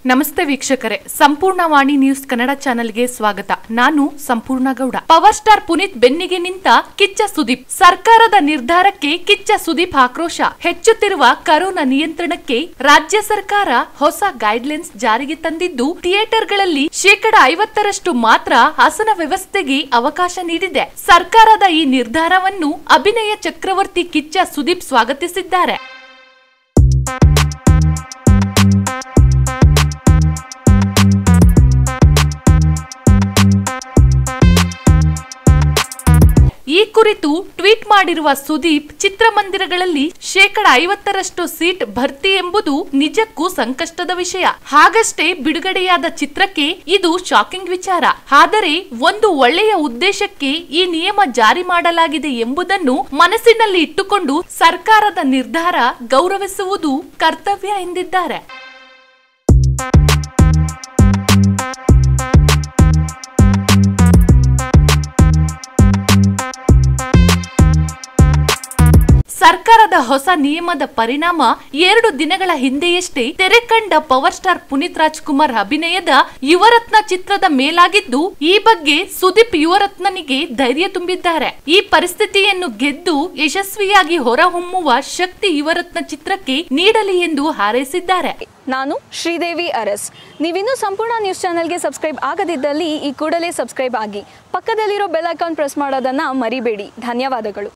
ನಮಸ್ತೆ ವೀಕ್ಷಕರೇ ಸಂಪೂರ್ಣ ವಾಣಿ ನ್ಯೂಸ್ ಕನ್ನಡ ಚಾನೆಲ್ಗೆ ಸ್ವಾಗತ ನಾನು ಸಂಪೂರ್ಣ ಗೌಡ ಪವರ್ ಸ್ಟಾರ್ ಪುನೀತ್ ಬೆನ್ನಿಗೆ ನಿಂತ ಕಿಚ್ಚ ಸುದೀಪ್ ಸರ್ಕಾರದ ನಿರ್ಧಾರಕ್ಕೆ ಕಿಚ್ಚ ಸುದೀಪ್ ಆಕ್ರೋಶ ಹೆಚ್ಚುತ್ತಿರುವ ಕರೋನಾ ನಿಯಂತ್ರಣಕ್ಕೆ ರಾಜ್ಯ ಸರ್ಕಾರ ಹೊಸ ಗೈಡ್ಲೈನ್ಸ್ ಜಾರಿಗೆ ತಂದಿದ್ದು ಥಿಯೇಟರ್ಗಳಲ್ಲಿ ಶೇಕಡ ಐವತ್ತರಷ್ಟು ಮಾತ್ರ ಆಸನ ವ್ಯವಸ್ಥೆಗೆ ಅವಕಾಶ ನೀಡಿದೆ ಸರ್ಕಾರದ ಈ ನಿರ್ಧಾರವನ್ನು ಅಭಿನಯ ಚಕ್ರವರ್ತಿ ಕಿಚ್ಚ ಸುದೀಪ್ ಸ್ವಾಗತಿಸಿದ್ದಾರೆ ಈ ಕುರಿತು ಟ್ವೀಟ್ ಮಾಡಿರುವ ಸುದೀಪ್ ಚಿತ್ರಮಂದಿರಗಳಲ್ಲಿ ಶೇಕಡ ಐವತ್ತರಷ್ಟು ಸೀಟ್ ಭರ್ತಿ ಎಂಬುದು ನಿಜಕ್ಕೂ ಸಂಕಷ್ಟದ ವಿಷಯ ಹಾಗಷ್ಟೇ ಬಿಡುಗಡೆಯಾದ ಚಿತ್ರಕ್ಕೆ ಇದು ಶಾಕಿಂಗ್ ವಿಚಾರ ಆದರೆ ಒಂದು ಒಳ್ಳೆಯ ಉದ್ದೇಶಕ್ಕೆ ಈ ನಿಯಮ ಜಾರಿ ಮಾಡಲಾಗಿದೆ ಎಂಬುದನ್ನು ಮನಸ್ಸಿನಲ್ಲಿ ಇಟ್ಟುಕೊಂಡು ಸರ್ಕಾರದ ನಿರ್ಧಾರ ಗೌರವಿಸುವುದು ಕರ್ತವ್ಯ ಎಂದಿದ್ದಾರೆ ಸರ್ಕಾರದ ಹೊಸ ನಿಯಮದ ಪರಿಣಾಮ ಎರಡು ದಿನಗಳ ಹಿಂದೆಯಷ್ಟೇ ತೆರೆ ಕಂಡ ಪವರ್ ಸ್ಟಾರ್ ಪುನೀತ್ ರಾಜ್ಕುಮಾರ್ ಅಭಿನಯದ ಯುವರತ್ನ ಚಿತ್ರದ ಮೇಲಾಗಿದ್ದು ಈ ಬಗ್ಗೆ ಸುದೀಪ್ ಯುವರತ್ನನಿಗೆ ಧೈರ್ಯ ತುಂಬಿದ್ದಾರೆ ಈ ಪರಿಸ್ಥಿತಿಯನ್ನು ಗೆದ್ದು ಯಶಸ್ವಿಯಾಗಿ ಹೊರಹೊಮ್ಮುವ ಶಕ್ತಿ ಯುವರತ್ನ ಚಿತ್ರಕ್ಕೆ ನೀಡಲಿ ಎಂದು ಹಾರೈಸಿದ್ದಾರೆ ನಾನು ಶ್ರೀದೇವಿ ಅರಸ್ ನೀವಿನ್ನೂ ಸಂಪೂರ್ಣ ನ್ಯೂಸ್ ಚಾನೆಲ್ಗೆ ಸಬ್ಸ್ಕ್ರೈಬ್ ಆಗದಿದ್ದಲ್ಲಿ ಈ ಕೂಡಲೇ ಸಬ್ಸ್ಕ್ರೈಬ್ ಆಗಿ ಪಕ್ಕದಲ್ಲಿರೋ ಬೆಲ್ ಐಕಾನ್ ಪ್ರೆಸ್ ಮಾಡೋದನ್ನ ಮರಿಬೇಡಿ ಧನ್ಯವಾದಗಳು